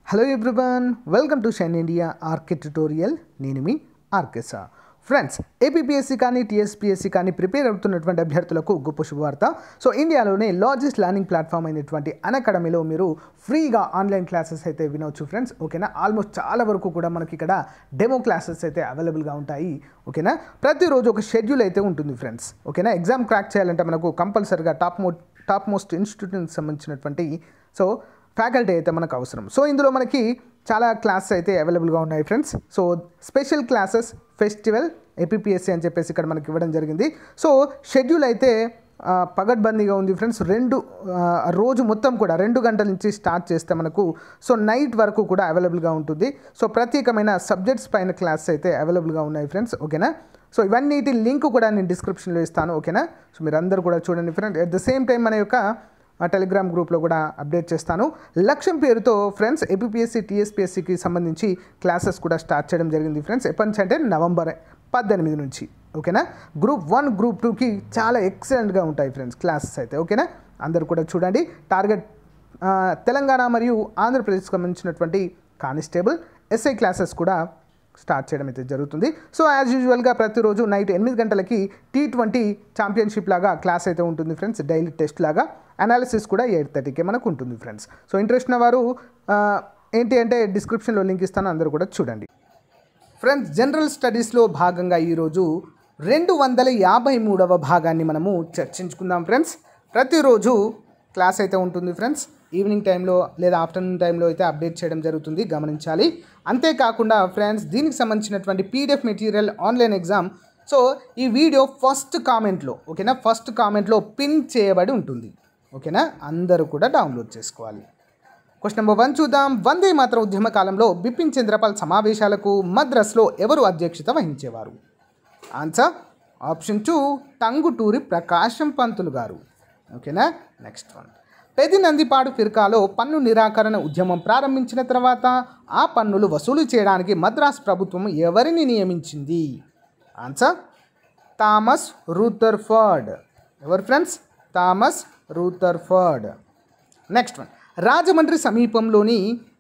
hello everyone welcome to shine India R K tutorial నేను మీ ఆర్కేసా ఫ్రెండ్స్ ఏపీపీఎస్సీ కానీ టీఎస్పీఎస్సీ కానీ ప్రిపేర్ అవుతున్నటువంటి అభ్యర్థులకు గొప్ప శుభవార్త సో ఇండియాలోనే లార్జెస్ట్ లర్నింగ్ ప్లాట్ఫామ్ అయినటువంటి అకాడమీలో మీరు ఫ్రీగా ఆన్లైన్ క్లాసెస్ అయితే వినవచ్చు ఫ్రెండ్స్ ఓకేనా ఆల్మోస్ట్ చాలా వరకు కూడా మనకి ఇక్కడ డెమో క్లాసెస్ అయితే అవైలబుల్గా ఉంటాయి ఓకేనా ప్రతిరోజు ఒక షెడ్యూల్ అయితే ఉంటుంది ఫ్రెండ్స్ ఓకేనా ఎగ్జామ్ క్రాక్ చేయాలంటే మనకు కంపల్సరిగా టాప్ మో టాప్ మోస్ట్ ఇన్స్టిట్యూట్కి సంబంధించినటువంటి సో ఫ్యాకల్టీ అయితే మనకు అవసరం సో ఇందులో మనకి చాలా క్లాసెస్ అయితే అవైలబుల్గా ఉన్నాయి friends so special classes festival APSC అని చెప్పేసి ఇక్కడ మనకి ఇవ్వడం జరిగింది సో షెడ్యూల్ అయితే ఆ, పగడ్బందీగా ఉంది ఫ్రెండ్స్ రెండు ఆ, రోజు మొత్తం కూడా రెండు గంటల నుంచి స్టార్ట్ చేస్తే మనకు సో నైట్ వరకు కూడా అవైలబుల్గా ఉంటుంది సో ప్రత్యేకమైన సబ్జెక్ట్స్ పైన క్లాస్ అయితే అవైలబుల్గా ఉన్నాయి ఫ్రెండ్స్ ఓకేనా సో ఇవన్నిటి లింక్ కూడా నేను డిస్క్రిప్షన్లో ఇస్తాను ఓకేనా సో మీరు అందరూ కూడా చూడండి friend at the same time మన యొక్క ఆ టెలిగ్రామ్ గ్రూప్లో కూడా అప్డేట్ చేస్తాను లక్ష్యం పేరుతో ఫ్రెండ్స్ ఏపీఎస్సి టీఎస్పీఎస్సికి సంబంధించి క్లాసెస్ కూడా స్టార్ట్ చేయడం జరిగింది ఫ్రెండ్స్ ఎప్పటి నుంచి అంటే నవంబర్ పద్దెనిమిది నుంచి ఓకేనా గ్రూప్ వన్ గ్రూప్ టూకి చాలా ఎక్సలెంట్గా ఉంటాయి ఫ్రెండ్స్ క్లాసెస్ అయితే ఓకేనా అందరూ కూడా చూడండి టార్గెట్ ఆ, తెలంగాణ మరియు ఆంధ్రప్రదేశ్కి సంబంధించినటువంటి కానిస్టేబుల్ ఎస్ఐ క్లాసెస్ కూడా స్టార్ట్ చేయడం అయితే జరుగుతుంది సో యాజ్ యూజువల్గా ప్రతిరోజు నైట్ ఎనిమిది గంటలకి టీ ట్వంటీ ఛాంపియన్షిప్ లాగా క్లాస్ అయితే ఉంటుంది ఫ్రెండ్స్ డైలీ టెస్ట్ లాగా అనాలిసిస్ కూడా ఎయిట్ థర్టీకే మనకు ఉంటుంది ఫ్రెండ్స్ సో ఇంట్రెస్ట్ ఉన్న వారు ఆ, ఏంటి అంటే డిస్క్రిప్షన్లో లింక్ ఇస్తాను అందరూ కూడా చూడండి ఫ్రెండ్స్ జనరల్ స్టడీస్లో భాగంగా ఈరోజు రెండు వందల యాభై మూడవ భాగాన్ని మనము చర్చించుకుందాం ఫ్రెండ్స్ ప్రతిరోజు క్లాస్ అయితే ఉంటుంది ఫ్రెండ్స్ ఈవినింగ్ టైంలో లేదా ఆఫ్టర్నూన్ టైంలో అయితే అప్డేట్ చేయడం జరుగుతుంది గమనించాలి అంతేకాకుండా ఫ్రెండ్స్ దీనికి సంబంధించినటువంటి PDF material online exam so ఈ వీడియో ఫస్ట్ కామెంట్లో ఓకేనా ఫస్ట్ కామెంట్లో పిన్ చేయబడి ఉంటుంది ఓకేనా అందరూ కూడా డౌన్లోడ్ చేసుకోవాలి క్వశ్చన్ నెంబర్ వన్ చూద్దాం వందే మాత్ర ఉద్యమ కాలంలో బిపిన్ చంద్రపాల్ సమావేశాలకు మద్రాస్లో ఎవరు అధ్యక్షత వహించేవారు answer option two Tanguturi Prakasam Pantulu garu ఓకేనా నెక్స్ట్ వన్ పెది నందిపాడు ఫిర్కాలో పన్ను నిరాకరణ ఉద్యమం ప్రారంభించిన తర్వాత ఆ పన్నులు వసూలు చేయడానికి మద్రాస్ ప్రభుత్వం ఎవరిని నియమించింది ఆన్సర్ థామస్ రూథర్ఫర్డ్ ఎవరు friends Thomas Rutherford next one Rajahmundry సమీపంలోని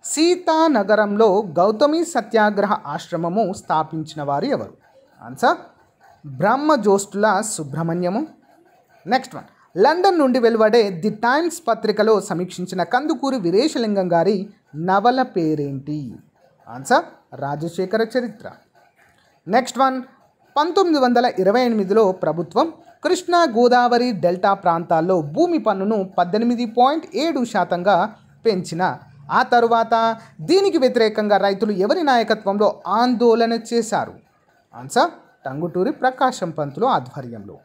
సీతానగరంలో గౌతమి సత్యాగ్రహ ఆశ్రమము స్థాపించిన వారు ఎవరు answer Brahmajosyula Subrahmanyam next one London నుండి వెలువడే ది టైమ్స్ పత్రికలో సమీక్షించిన కందుకూరి వీరేశలింగం గారి నవల పేరేంటి ఆన్సర్ రాజశేఖర చరిత్ర నెక్స్ట్ వన్ పంతొమ్మిది వందల ఇరవై ఎనిమిదిలో ప్రభుత్వం కృష్ణా గోదావరి డెల్టా ప్రాంతాల్లో భూమి పన్నును పద్దెనిమిది పాయింట్ ఏడు శాతంగా పెంచిన ఆ తరువాత దీనికి వ్యతిరేకంగా రైతులు ఎవరి నాయకత్వంలో ఆందోళన చేశారు ఆన్సర్ టంగుటూరి ప్రకాశం పంతులు ఆధ్వర్యంలో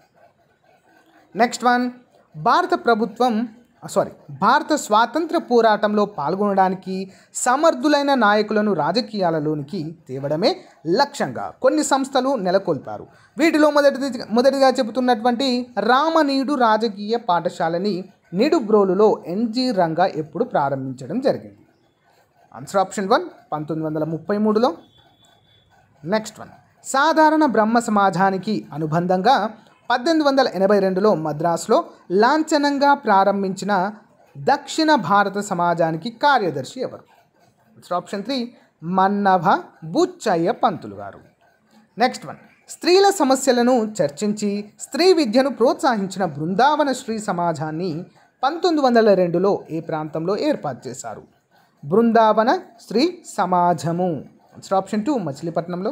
నెక్స్ట్ వన్ భారత ప్రభుత్వం సారీ భారత స్వాతంత్ర పోరాటంలో పాల్గొనడానికి సమర్థులైన నాయకులను రాజకీయాలలోనికి తేవడమే లక్ష్యంగా కొన్ని సంస్థలు నెలకొల్పారు వీటిలో మొదటిది మొదటిగా చెబుతున్నటువంటి రామనీడు రాజకీయ పాఠశాలని నిడుబ్రోలులో ఎన్జి రంగా ఎప్పుడు ప్రారంభించడం జరిగింది ఆన్సర్ ఆప్షన్ వన్ పంతొమ్మిది వందల ముప్పై మూడులో నెక్స్ట్ వన్ సాధారణ బ్రహ్మ సమాజానికి అనుబంధంగా పద్దెనిమిది వందల ఎనభై రెండులో మద్రాసులో లాంఛనంగా ప్రారంభించిన దక్షిణ భారత సమాజానికి కార్యదర్శి ఎవరు answer option three Mannabha Buchayya Pantulu garu next one స్త్రీల సమస్యలను చర్చించి స్త్రీ విద్యను ప్రోత్సహించిన బృందావన శ్రీ సమాజాన్ని పంతొమ్మిది వందల రెండులో ఏ ప్రాంతంలో ఏర్పాటు చేశారు బృందావన స్త్రీ సమాజము ఆన్సర్ ఆప్షన్ టూ మచిలీపట్నంలో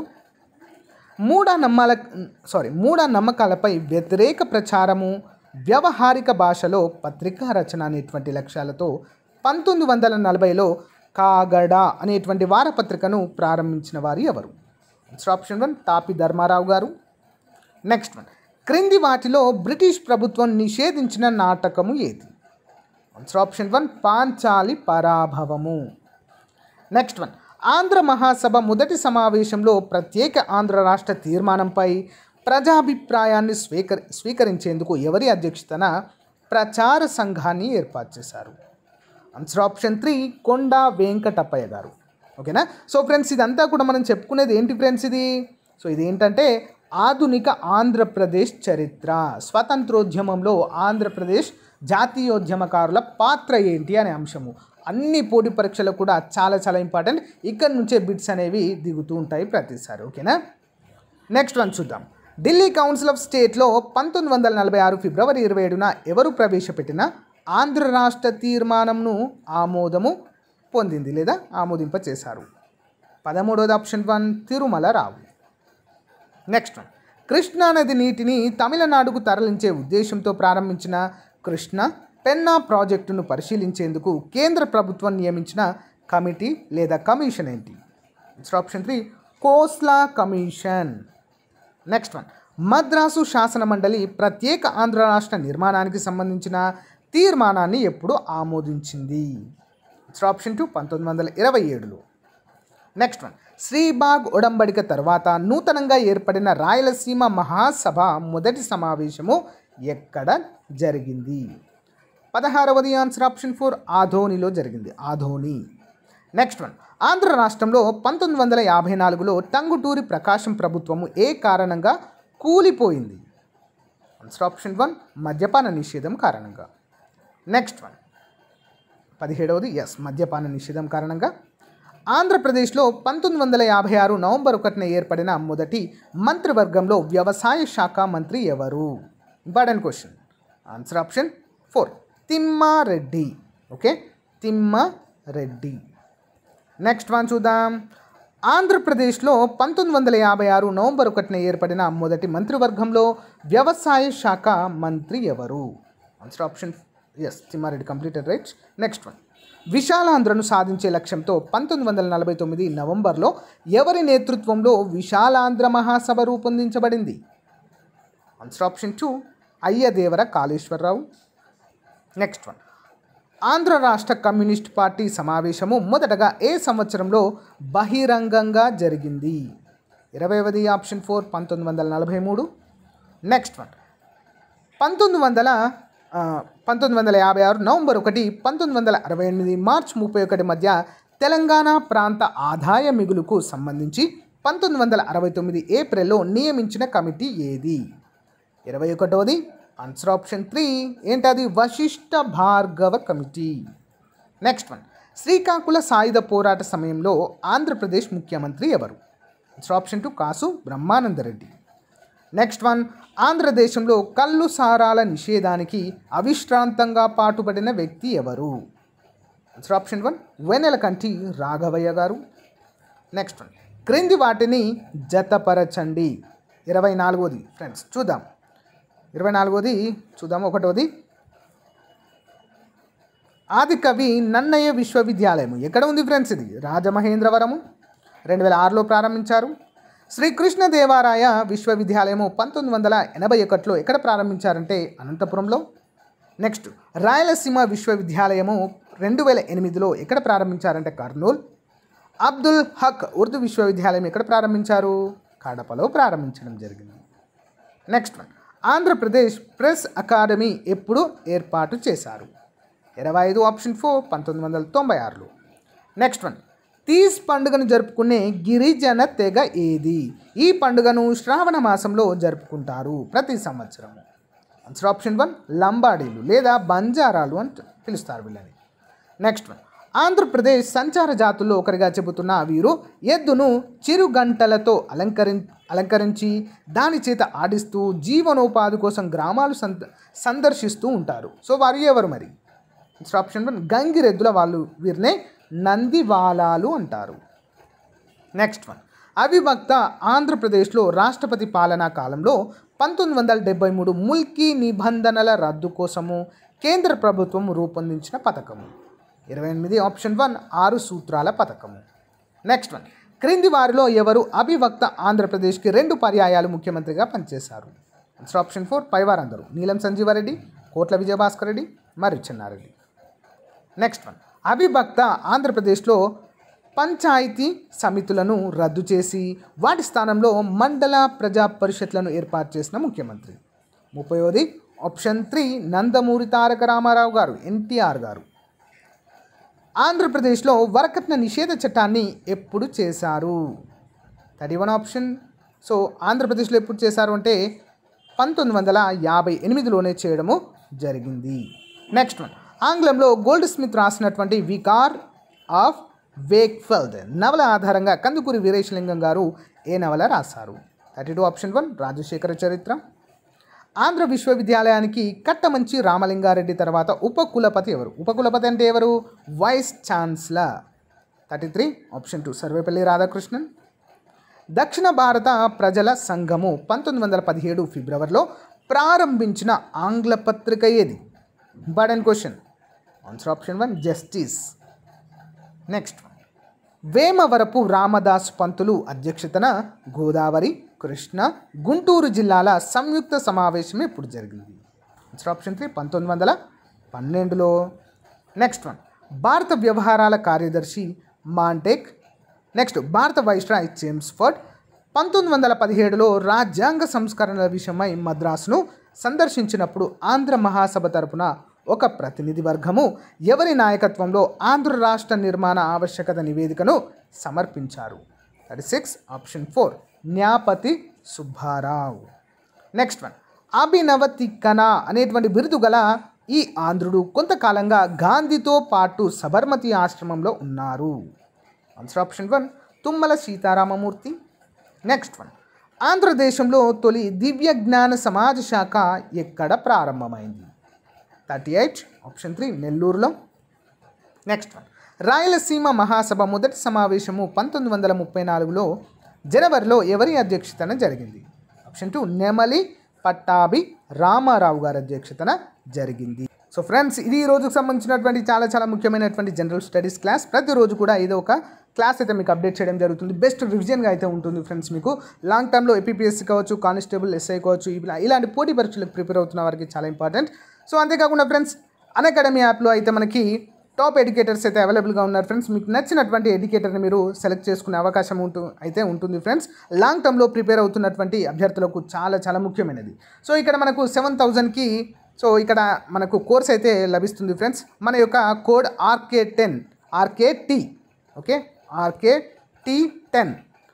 మూఢ నమ్మాల సారీ మూఢ నమ్మకాలపై వ్యతిరేక ప్రచారము వ్యవహారిక భాషలో పత్రికా రచన అనేటువంటి లక్ష్యాలతో పంతొమ్మిది వందల నలభైలో కాగడ అనేటువంటి వారపత్రికను ప్రారంభించిన వారు ఎవరు answer option one Tapi Dharmarao garu next one క్రింది వాటిలో బ్రిటిష్ ప్రభుత్వం నిషేధించిన నాటకము ఏది answer option one Panchali Parabhavamu next one Andhra Mahasabha మొదటి సమావేశంలో ప్రత్యేక ఆంధ్ర రాష్ట్ర తీర్మానంపై ప్రజాభిప్రాయాన్ని స్వీకరి స్వీకరించేందుకు ఎవరి అధ్యక్షతన ప్రచార సంఘాన్ని ఏర్పాటు చేశారు answer option three Konda Venkatappayya garu ఓకేనా సో ఫ్రెండ్స్ ఇదంతా కూడా మనం చెప్పుకునేది ఏంటి ఫ్రెండ్స్ ఇది సో ఇది ఏంటంటే ఆధునిక ఆంధ్రప్రదేశ్ చరిత్ర స్వతంత్రోద్యమంలో ఆంధ్రప్రదేశ్ జాతీయోద్యమకారుల పాత్ర ఏంటి అనే అంశము అన్ని పోటీ పరీక్షలకు కూడా చాలా చాలా ఇంపార్టెంట్ ఇక్కడ నుంచే బిట్స్ అనేవి దిగుతూ ఉంటాయి ప్రతిసారి ఓకేనా నెక్స్ట్ వన్ చూద్దాం ఢిల్లీ కౌన్సిల్ ఆఫ్ స్టేట్లో పంతొమ్మిది వందల నలభై ఆరు ఫిబ్రవరి ఇరవై ఏడున ఎవరు ప్రవేశపెట్టిన ఆంధ్ర రాష్ట్ర తీర్మానంను ఆమోదము పొందింది లేదా ఆమోదింప చేశారు పదమూడవది option one Tirumala Rao next one కృష్ణానది నీటిని తమిళనాడుకు తరలించే ఉద్దేశంతో ప్రారంభించిన కృష్ణ పెన్నా ప్రాజెక్టును పరిశీలించేందుకు కేంద్ర ప్రభుత్వం నియమించిన కమిటీ లేదా కమిషన్ ఏంటి it's option three Khosla commission next one Madras శాసన మండలి ప్రత్యేక ఆంధ్ర రాష్ట్ర నిర్మాణానికి సంబంధించిన తీర్మానాన్ని ఎప్పుడు ఆమోదించింది ఇట్స్ ఆప్షన్ టూ పంతొమ్మిది వందల ఇరవై ఏడులో నెక్స్ట్ వన్ శ్రీబాగ్ ఒడంబడిక తర్వాత నూతనంగా ఏర్పడిన రాయలసీమ మహాసభ మొదటి సమావేశము ఎక్కడ జరిగింది పదహారవది ఆన్సర్ ఆప్షన్ ఫోర్ ఆధోనిలో జరిగింది ఆధోని నెక్స్ట్ వన్ ఆంధ్ర రాష్ట్రంలో పంతొమ్మిది వందల యాభై నాలుగులో టంగుటూరి ప్రకాశం ప్రభుత్వము ఏ కారణంగా కూలిపోయింది ఆన్సర్ ఆప్షన్ వన్ మద్యపాన నిషేధం కారణంగా నెక్స్ట్ వన్ పదిహేడవది ఎస్ మద్యపాన నిషేధం కారణంగా ఆంధ్రప్రదేశ్లో పంతొమ్మిది వందల యాభై ఆరు నవంబర్ ఒకటిన ఏర్పడిన మొదటి మంత్రివర్గంలో వ్యవసాయ శాఖ మంత్రి ఎవరు important question answer option four Thimmareddy okay Thimmareddy next one చూద్దాం ఆంధ్రప్రదేశ్లో పంతొమ్మిది వందల యాభై ఆరు నవంబర్ ఒకటిన ఏర్పడిన మొదటి మంత్రివర్గంలో వ్యవసాయ శాఖ మంత్రి ఎవరు answer option yes Thimmareddy completed right next one విశాలాంధ్రను సాధించే లక్ష్యంతో పంతొమ్మిది వందల నలభై తొమ్మిది నవంబర్లో ఎవరి నేతృత్వంలో విశాలాంధ్ర మహాసభ రూపొందించబడింది answer option two Ayyadevara Kaleswararao next one Andhra రాష్ట్ర కమ్యూనిస్ట్ పార్టీ సమావేశము మొదటగా ఏ సంవత్సరంలో బహిరంగంగా జరిగింది ఇరవైవది ఆప్షన్ ఫోర్ పంతొమ్మిది వందల నలభై మూడు నెక్స్ట్ వన్ పంతొమ్మిది వందల ఆ, పంతొమ్మిది వందల యాభై ఆరు నవంబర్ ఒకటి పంతొమ్మిది వందల అరవై ఎనిమిది మార్చ్ ముప్పై ఒకటి మధ్య తెలంగాణ ప్రాంత ఆదాయ మిగులుకు సంబంధించి పంతొమ్మిది వందల అరవై తొమ్మిది ఏప్రిల్లో నియమించిన కమిటీ ఏది ఇరవై ఒకటోది ఆన్సర్ ఆప్షన్ త్రీ ఏంటది Vasishta Bhargava committee next one Srikakula సాయుధ పోరాట సమయంలో ఆంధ్రప్రదేశ్ ముఖ్యమంత్రి ఎవరు answer option two Kasu Brahmananda Reddy next one ఆంధ్రదేశంలో కళ్ళు సారాల నిషేధానికి అవిశ్రాంతంగా పాటుపడిన వ్యక్తి ఎవరు answer option one Vennelakanti Raghavayya garu next one క్రింది వాటిని జతపరచండి ఇరవై నాలుగోది ఫ్రెండ్స్ చూద్దాం ఇరవై నాలుగోది చూద్దాం ఒకటోది ఆదికవి నన్నయ్య విశ్వవిద్యాలయం ఎక్కడ ఉంది ఫ్రెండ్స్ ఇది రాజమహేంద్రవరము రెండు వేల ఆరులో ప్రారంభించారు శ్రీకృష్ణదేవరాయ విశ్వవిద్యాలయము పంతొమ్మిది వందల ఎనభై ఒకటిలో ఎక్కడ ప్రారంభించారంటే అనంతపురంలో నెక్స్ట్ రాయలసీమ విశ్వవిద్యాలయము రెండు వేల ఎనిమిదిలో ఎక్కడ ప్రారంభించారంటే కర్నూలు అబ్దుల్ హక్ ఉర్దూ విశ్వవిద్యాలయం ఎక్కడ ప్రారంభించారు కడపలో ప్రారంభించడం జరిగింది next one Andhra Pradesh press academy ఎప్పుడు ఏర్పాటు చేశారు ఇరవై ఐదు ఆప్షన్ ఫోర్ పంతొమ్మిది వందల తొంభై ఆరులో నెక్స్ట్ వన్ తీస్ పండుగను జరుపుకునే గిరిజన తెగ ఏది ఈ పండుగను శ్రావణ మాసంలో జరుపుకుంటారు ప్రతి సంవత్సరము ఆన్సర్ ఆప్షన్ వన్ లంబాడీలు లేదా బంజారాలు అని పిలుస్తారు వీళ్ళని నెక్స్ట్ వన్ ఆంధ్రప్రదేశ్ సంచార జాతుల్లో ఒకరిగా చెబుతున్న వీరు ఎద్దును చిరుగంటలతో అలంకరి అలంకరించి దాని చేత ఆడిస్తూ జీవనోపాధి కోసం గ్రామాలు సంద సందర్శిస్తూ ఉంటారు సో వారు ఎవరు మరి ఆన్సర్ ఆప్షన్ వన్ గంగిరెద్దుల వాళ్ళు వీరినే నందివాలాలు అంటారు నెక్స్ట్ వన్ అవిభక్త ఆంధ్రప్రదేశ్లో రాష్ట్రపతి పాలనా కాలంలో పంతొమ్మిది వందల డెబ్బై మూడు ముల్కీ నిబంధనల రద్దు కోసము కేంద్ర ప్రభుత్వం రూపొందించిన పథకము ఇరవై ఎనిమిది ఆప్షన్ వన్ ఆరు సూత్రాల పథకము నెక్స్ట్ వన్ క్రింది వారిలో ఎవరు అవిభక్త ఆంధ్రప్రదేశ్కి రెండు పర్యాయాలు ముఖ్యమంత్రిగా పనిచేశారు ఆన్సర్ ఆప్షన్ ఫోర్ పైవారందరూ నీలం సంజీవారెడ్డి కోట్ల విజయభాస్కర్ రెడ్డి మరియు చెన్నారెడ్డి నెక్స్ట్ వన్ అవిభక్త ఆంధ్రప్రదేశ్లో పంచాయతీ సమితులను రద్దు చేసి వాటి స్థానంలో మండల ప్రజా పరిషత్లను ఏర్పాటు చేసిన ముఖ్యమంత్రి ముప్పైవది option three Nandamuri Taraka Ramarao garu NTR గారు ఆంధ్రప్రదేశ్లో వరకట్న నిషేధ చట్టాన్ని ఎప్పుడు చేశారు థర్టీ వన్ ఆప్షన్ సో ఆంధ్రప్రదేశ్లో ఎప్పుడు చేశారు అంటే పంతొమ్మిది వందల యాభై ఎనిమిదిలోనే చేయడము జరిగింది నెక్స్ట్ వన్ ఆంగ్లంలో గోల్డ్ స్మిత్ రాసినటువంటి వికార్ ఆఫ్ వేక్ఫెల్డ్ నవల ఆధారంగా కందుకూరి వీరేశలింగం గారు ఏ నవల రాశారు thirty two option one Rajasekhara Charitra Andhra విశ్వవిద్యాలయానికి కట్టమంచి రామలింగారెడ్డి తర్వాత ఉపకులపతి ఎవరు ఉపకులపతి అంటే ఎవరు vice chancellor thirty three option two Sarvepalli Radhakrishnan దక్షిణ భారత ప్రజల సంఘము పంతొమ్మిది వందల పదిహేడు ఫిబ్రవరిలో ప్రారంభించిన ఆంగ్ల పత్రిక ఏది important question answer option one justice next Vemavarapu Ramadas Pantulu అధ్యక్షతన గోదావరి కృష్ణ గుంటూరు జిల్లాల సంయుక్త సమావేశం ఎప్పుడు జరిగింది ఆన్సర్ ఆప్షన్ త్రీ పంతొమ్మిది వందల పన్నెండులో నెక్స్ట్ వన్ భారత వ్యవహారాల కార్యదర్శి మాంటెక్ నెక్స్ట్ భారత వైస్రాయ్ చేమ్స్ఫర్డ్ పంతొమ్మిది వందల పదిహేడులో రాజ్యాంగ సంస్కరణల విషయమై మద్రాసును సందర్శించినప్పుడు ఆంధ్ర మహాసభ తరపున ఒక ప్రతినిధి వర్గము ఎవరి నాయకత్వంలో ఆంధ్ర రాష్ట్ర నిర్మాణ ఆవశ్యకత నివేదికను సమర్పించారు thirty six option four Nyapathi Subbarao next one Abhinavatikkana అనేటువంటి బిరుదు గల ఈ ఆంధ్రుడు కొంతకాలంగా గాంధీతో పాటు సబర్మతి ఆశ్రమంలో ఉన్నారు answer option one Tummala Seetharamamurthy next one ఆంధ్రదేశంలో తొలి దివ్య జ్ఞాన సమాజ శాఖ ఎక్కడ ప్రారంభమైంది థర్టీ ఎయిట్ ఆప్షన్ త్రీ నెల్లూరులో నెక్స్ట్ వన్ రాయలసీమ మహాసభ మొదటి సమావేశము పంతొమ్మిది వందల ముప్పై నాలుగులో జనవరిలో ఎవరి అధ్యక్షతన జరిగింది ఆప్షన్ టూ నెమలి పట్టాభి రామారావు గారి అధ్యక్షతన జరిగింది సో ఫ్రెండ్స్ ఇది ఈ రోజుకు సంబంధించినటువంటి చాలా చాలా ముఖ్యమైనటువంటి జనరల్ స్టడీస్ క్లాస్ ప్రతిరోజు కూడా ఏదో ఒక క్లాస్ అయితే మీకు అప్డేట్ చేయడం జరుగుతుంది బెస్ట్ రివిజన్గా అయితే ఉంటుంది ఫ్రెండ్స్ మీకు లాంగ్ టర్మ్లో ఏపీఎస్సీ కావచ్చు కానిస్టేబుల్ ఎస్ఐ కావచ్చు ఇలా ఇలాంటి పోటీ పరీక్షలకు ప్రిపేర్ అవుతున్న వారికి చాలా ఇంపార్టెంట్ సో అంతేకాకుండా ఫ్రెండ్స్ అకాడమీ యాప్లో అయితే మనకి టాప్ ఎడ్యుకేటర్స్ అయితే అవైలబుల్గా ఉన్నారు ఫ్రెండ్స్ మీకు నచ్చినటువంటి ఎడ్యుకేటర్ని మీరు సెలెక్ట్ చేసుకునే అవకాశం ఉంటు అయితే ఉంటుంది ఫ్రెండ్స్ లాంగ్ టర్మ్లో ప్రిపేర్ అవుతున్నటువంటి అభ్యర్థులకు చాలా చాలా ముఖ్యమైనది సో ఇక్కడ మనకు సెవెన్ థౌజండ్కి సో ఇక్కడ మనకు కోర్స్ అయితే లభిస్తుంది ఫ్రెండ్స్ మన యొక్క code RK ten RK T okay RK T ten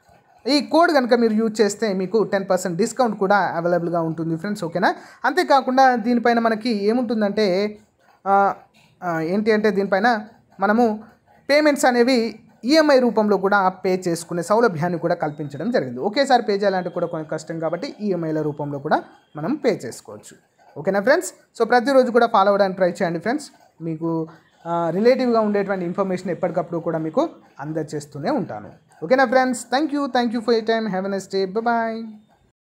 ఈ కోడ్ కనుక మీరు యూజ్ చేస్తే మీకు టెన్ పర్సెంట్ డిస్కౌంట్ కూడా అవైలబుల్గా ఉంటుంది ఫ్రెండ్స్ ఓకేనా అంతేకాకుండా దీనిపైన మనకి ఏముంటుందంటే ఆ, ఆ, ఏంటి అంటే దీనిపైన మనము పేమెంట్స్ అనేవి ఈఎంఐ రూపంలో కూడా పే చేసుకునే సౌలభ్యాన్ని కూడా కల్పించడం జరిగింది ఒకేసారి పే చేయాలంటే కూడా కొంచెం కష్టం కాబట్టి ఈఎంఐల రూపంలో కూడా మనం పే చేసుకోవచ్చు ఓకేనా ఫ్రెండ్స్ సో ప్రతిరోజు కూడా ఫాలో అవ్వడానికి ట్రై చేయండి ఫ్రెండ్స్ మీకు రిలేటివ్గా ఉండేటువంటి ఇన్ఫర్మేషన్ ఎప్పటికప్పుడు కూడా మీకు అందజేస్తూనే ఉంటాను ఓకేనా friends thank you thank you for yer time have a nice day bye